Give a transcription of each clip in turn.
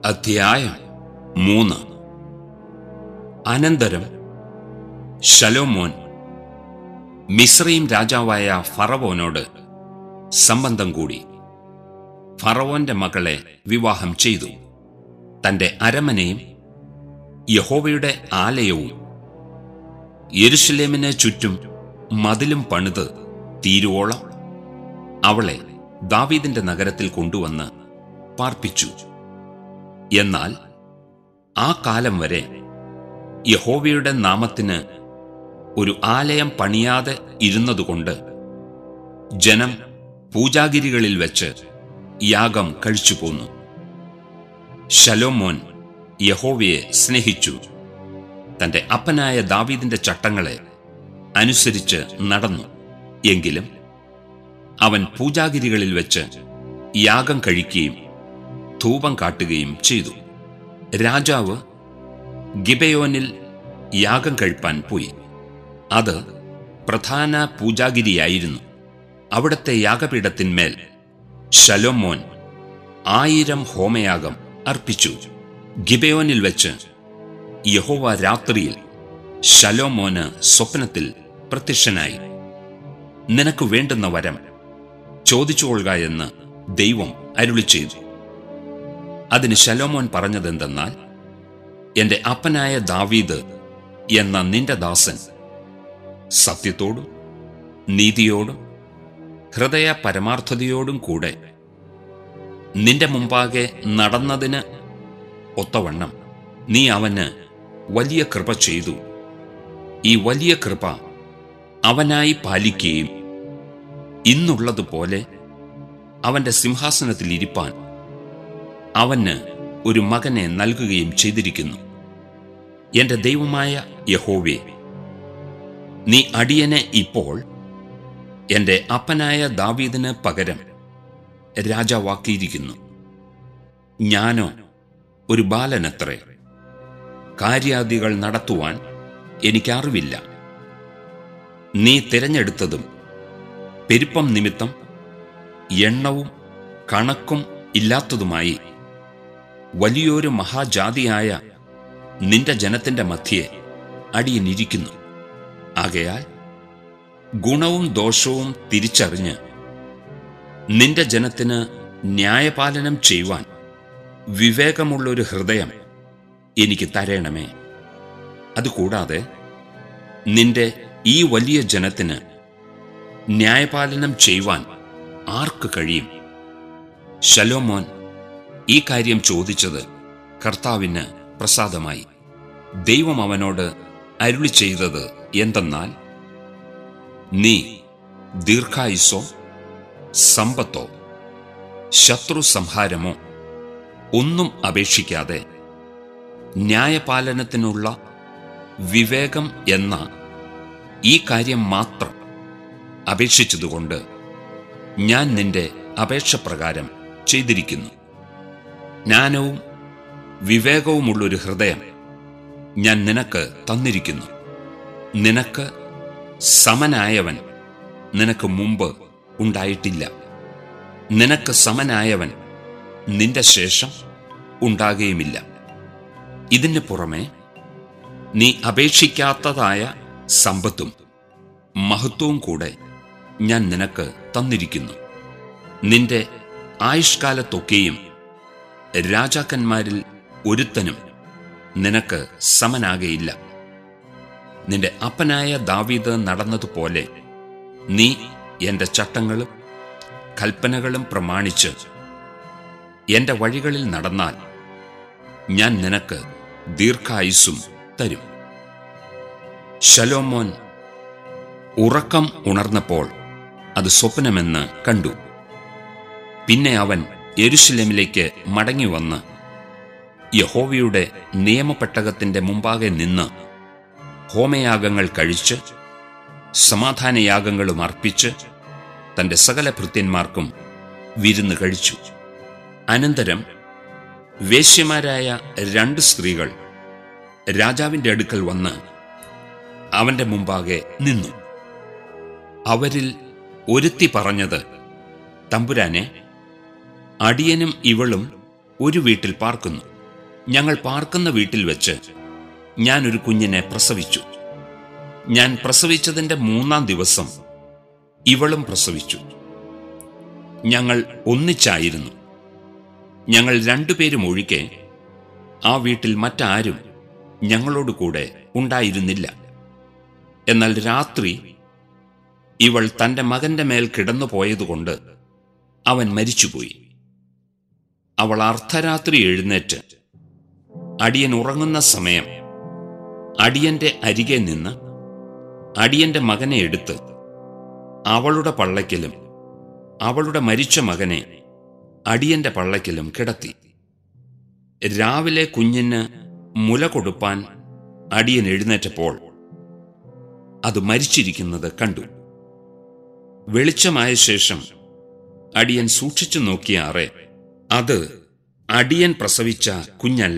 അധ്യായം മൂന്ന് അനന്തരം ശലോമോൻ മിശ്രയും രാജാവായ ഫറവോനോട് സംബന്ധം കൂടി ഫറവോന്റെ മകളെ വിവാഹം ചെയ്തു തന്റെ അരമനയും യഹോവയുടെ ആലയവും യെരുഷലേമിന് ചുറ്റും മതിലും പണിത് തീരുവോളം അവളെ ദാവീദിന്റെ നഗരത്തിൽ കൊണ്ടുവന്ന് പാർപ്പിച്ചു എന്നാൽ ആ കാലം വരെ യഹോവയുടെ നാമത്തിന് ഒരു ആലയം പണിയാതെ ഇരുന്നതുകൊണ്ട് ജനം പൂജാഗിരികളിൽ വെച്ച് യാഗം കഴിച്ചു പോന്നു ശലോമോൻ യഹോവയെ സ്നേഹിച്ചു തന്റെ അപ്പനായ ദാവീദിന്റെ ചട്ടങ്ങളെ അനുസരിച്ച് നടന്നു എങ്കിലും അവൻ പൂജാഗിരികളിൽ വെച്ച് യാഗം കഴിക്കുകയും ധൂപം കാട്ടുകയും ചെയ്തു രാജാവ് ഗിബയോനിൽ യാഗം കഴിപ്പാൻ പോയി അത് പ്രധാന പൂജാഗിരിയായിരുന്നു അവിടത്തെ യാഗപീഠത്തിന്മേൽ ശലോമോൻ ആയിരം ഹോമയാഗം അർപ്പിച്ചു ഗിബയോനിൽ വെച്ച് യഹോവ രാത്രിയിൽ ശലോമോന് സ്വപ്നത്തിൽ പ്രത്യക്ഷനായി നിനക്ക് വേണ്ടുന്ന വരം ചോദിച്ചുകൊള്ളുക എന്ന് ദൈവം അരുളി ചെയ്തു അതിന് ശലോമോൻ പറഞ്ഞതെന്തെന്നാൽ എന്റെ അപ്പനായ ദാവീദ് എന്ന നിന്റെ ദാസൻ സത്യത്തോടും നീതിയോടും ഹൃദയ പരമാർത്ഥതയോടും കൂടെ നിന്റെ മുമ്പാകെ നടന്നതിന് ഒത്തവണ്ണം നീ അവന് വലിയ കൃപ ചെയ്തു ഈ വലിയ കൃപ അവനായി പാലിക്കുകയും ഇന്നുള്ളതുപോലെ അവന്റെ സിംഹാസനത്തിൽ ഇരിപ്പാൻ അവന് ഒരു മകനെ നൽകുകയും ചെയ്തിരിക്കുന്നു എന്റെ ദൈവമായ യഹോവേ നീ അടിയനെ ഇപ്പോൾ എന്റെ അപ്പനായ ദാവീദിന് പകരം രാജാവാക്കിയിരിക്കുന്നു ഞാനോ ഒരു ബാലനത്രേ കാര്യാദികൾ നടത്തുവാൻ എനിക്കറിവില്ല നീ തിരഞ്ഞെടുത്തതും പെരുപ്പം നിമിത്തം എണ്ണവും കണക്കും ഇല്ലാത്തതുമായി വലിയൊരു മഹാജാതിയായ നിന്റെ ജനത്തിന്റെ മധ്യേ അടിയനിരിക്കുന്നു ആകയാൽ ഗുണവും ദോഷവും തിരിച്ചറിഞ്ഞ് നിന്റെ ജനത്തിന് ന്യായപാലനം ചെയ്യുവാൻ വിവേകമുള്ളൊരു ഹൃദയം എനിക്ക് തരേണമേ അതുകൂടാതെ നിന്റെ ഈ വലിയ ജനത്തിന് ന്യായപാലനം ചെയ്യുവാൻ ആർക്ക് കഴിയും ശലോമോൻ ഈ കാര്യം ചോദിച്ചത് കർത്താവിന് പ്രസാദമായി ദൈവം അവനോട് അരുളി ചെയ്തത് എന്തെന്നാൽ നീ ദീർഘായുസോ സമ്പത്തോ ശത്രു സംഹാരമോ ഒന്നും അപേക്ഷിക്കാതെ ന്യായപാലനത്തിനുള്ള വിവേകം എന്ന ഈ കാര്യം മാത്രം അപേക്ഷിച്ചതുകൊണ്ട് ഞാൻ നിന്റെ അപേക്ഷപ്രകാരം ചെയ്തിരിക്കുന്നു ജ്ഞാനവും വിവേകവുമുള്ളൊരു ഹൃദയം ഞാൻ നിനക്ക് തന്നിരിക്കുന്നു നിനക്ക് സമനായവൻ നിനക്ക് മുമ്പ് ഉണ്ടായിട്ടില്ല നിനക്ക് സമനായവൻ നിന്റെ ശേഷം ഉണ്ടാകുകയുമില്ല ഇതിന് പുറമെ നീ അപേക്ഷിക്കാത്തതായ സമ്പത്തും മഹത്വവും കൂടെ ഞാൻ നിനക്ക് തന്നിരിക്കുന്നു നിന്റെ ആയുഷ്കാലത്തൊക്കെയും രാജാക്കന്മാരിൽ ഒരുത്തനും നിനക്ക് സമനാകയില്ല നിന്റെ അപ്പനായ ദാവീദ് നടന്നതുപോലെ നീ എന്റെ ചട്ടങ്ങളും കൽപ്പനകളും പ്രമാണിച്ച് എന്റെ വഴികളിൽ നടന്നാൽ ഞാൻ നിനക്ക് ദീർഘായുസ്സും തരും ശലോമോൻ ഉറക്കം ഉണർന്നപ്പോൾ അത് സ്വപ്നമെന്ന് കണ്ടു പിന്നെ അവൻ യെരുഷലേമിലേക്ക് മടങ്ങി വന്ന് യഹോവയുടെ നിയമപ്പെട്ടകത്തിന്റെ മുമ്പാകെ നിന്ന് ഹോമയാഗങ്ങൾ കഴിച്ച് സമാധാനയാഗങ്ങളും അർപ്പിച്ച് തന്റെ സകല ഭൃത്യന്മാർക്കും വിരുന്ന് കഴിച്ചു അനന്തരം വേശ്യമാരായ രണ്ട് സ്ത്രീകൾ രാജാവിന്റെ അടുക്കൽ വന്ന് അവന്റെ മുമ്പാകെ നിന്നു അവരിൽ ഒരുത്തി പറഞ്ഞത് തമ്പുരാനെ അടിയനും ഇവളും ഒരു വീട്ടിൽ പാർക്കുന്നു ഞങ്ങൾ പാർക്കുന്ന വീട്ടിൽ വെച്ച് ഞാൻ ഒരു കുഞ്ഞിനെ പ്രസവിച്ചു ഞാൻ പ്രസവിച്ചതിന്റെ മൂന്നാം ദിവസം ഇവളും പ്രസവിച്ചു ഞങ്ങൾ ഒന്നിച്ചായിരുന്നു ഞങ്ങൾ രണ്ടുപേരും ഒഴികെ ആ വീട്ടിൽ മറ്റാരും ഞങ്ങളോട് കൂടെ ഉണ്ടായിരുന്നില്ല എന്നാൽ രാത്രി ഇവൾ തന്റെ മകന്റെ മേൽ കിടന്നു പോയതുകൊണ്ട് അവൻ മരിച്ചുപോയി അവൾ അർദ്ധരാത്രി എഴുന്നേറ്റ് അടിയൻ ഉറങ്ങുന്ന സമയം അടിയന്റെ അരികെ നിന്ന് അടിയന്റെ മകനെ എടുത്ത് അവളുടെ പള്ളയ്ക്കലും അവളുടെ മരിച്ച മകനെ അടിയന്റെ പള്ളയ്ക്കലും കിടത്തി രാവിലെ കുഞ്ഞിന് മുല കൊടുപ്പാൻ അടിയൻ എഴുന്നേറ്റപ്പോൾ അത് മരിച്ചിരിക്കുന്നത് കണ്ടു വെളിച്ചമായ ശേഷം അടിയൻ സൂക്ഷിച്ചു നോക്കിയാറെ അത് അടിയൻ പ്രസവിച്ച കുഞ്ഞല്ല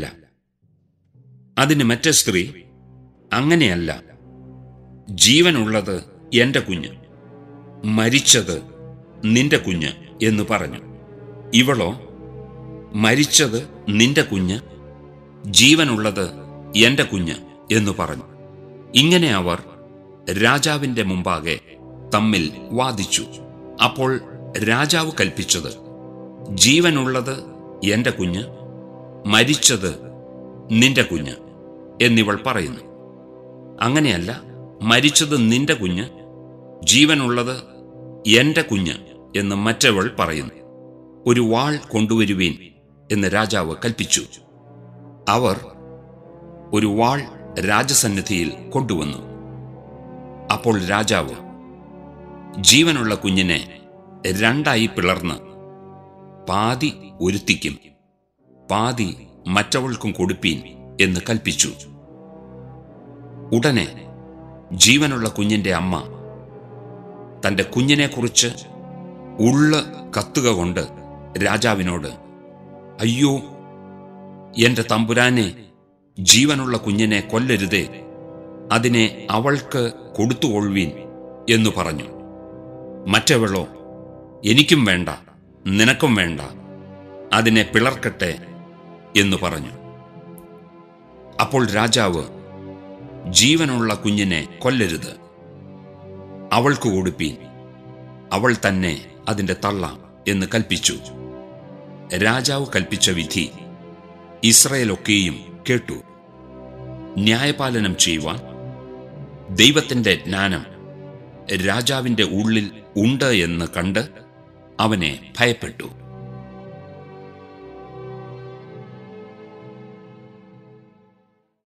അതിന് മറ്റേ സ്ത്രീ അങ്ങനെയല്ല ജീവനുള്ളത് എന്റെ കുഞ്ഞ് മരിച്ചത് നിന്റെ കുഞ്ഞ് എന്ന് പറഞ്ഞു ഇവളോ മരിച്ചത് നിന്റെ കുഞ്ഞ് ജീവനുള്ളത് എന്റെ കുഞ്ഞ് എന്ന് പറഞ്ഞു ഇങ്ങനെ അവർ രാജാവിന്റെ മുമ്പാകെ തമ്മിൽ വാദിച്ചു അപ്പോൾ രാജാവ് കൽപ്പിച്ചത് ജീവനുള്ളത് എന്റെ കുഞ്ഞ് മരിച്ചത് നിന്റെ കുഞ്ഞ് എന്നിവൾ പറയുന്നു അങ്ങനെയല്ല മരിച്ചത് നിന്റെ കുഞ്ഞ് ജീവനുള്ളത് എന്റെ കുഞ്ഞ് എന്ന് മറ്റവൾ പറയുന്നു ഒരു വാൾ കൊണ്ടുവരുവീൻ എന്ന് രാജാവ് കൽപ്പിച്ചു അവർ ഒരു വാൾ രാജസന്നിധിയിൽ കൊണ്ടുവന്നു അപ്പോൾ രാജാവ് ജീവനുള്ള കുഞ്ഞിനെ രണ്ടായി പിളർന്ന് പാതി ഒരുത്തിക്കും പാതി മറ്റവൾക്കും കൊടുപ്പീൻ എന്ന് കൽപ്പിച്ചു ഉടനെ ജീവനുള്ള കുഞ്ഞിന്റെ അമ്മ തന്റെ കുഞ്ഞിനെക്കുറിച്ച് ഉള്ള് കത്തുക കൊണ്ട് രാജാവിനോട് അയ്യോ എന്റെ തമ്പുരാനെ ജീവനുള്ള കുഞ്ഞിനെ കൊല്ലരുതേ അതിനെ അവൾക്ക് കൊടുത്തുകൊള്ളുവീൻ എന്നു പറഞ്ഞു മറ്റവളോ എനിക്കും വേണ്ട നിനക്കും വേണ്ട അതിനെ പിളർക്കട്ടെ എന്നു പറഞ്ഞു അപ്പോൾ രാജാവ് ജീവനുള്ള കുഞ്ഞിനെ കൊല്ലരുത് അവൾക്ക് കൊടുപ്പീൻ അവൾ തന്നെ അതിന്റെ തള്ള എന്ന് കൽപ്പിച്ചു രാജാവ് കൽപ്പിച്ച വിധി ഇസ്രയേലൊക്കെയും കേട്ടു ന്യായപാലനം ചെയ്യുവാൻ ദൈവത്തിന്റെ ജ്ഞാനം രാജാവിന്റെ ഉള്ളിൽ ഉണ്ട് എന്ന് കണ്ട് അവനെ ഭയപ്പെട്ടു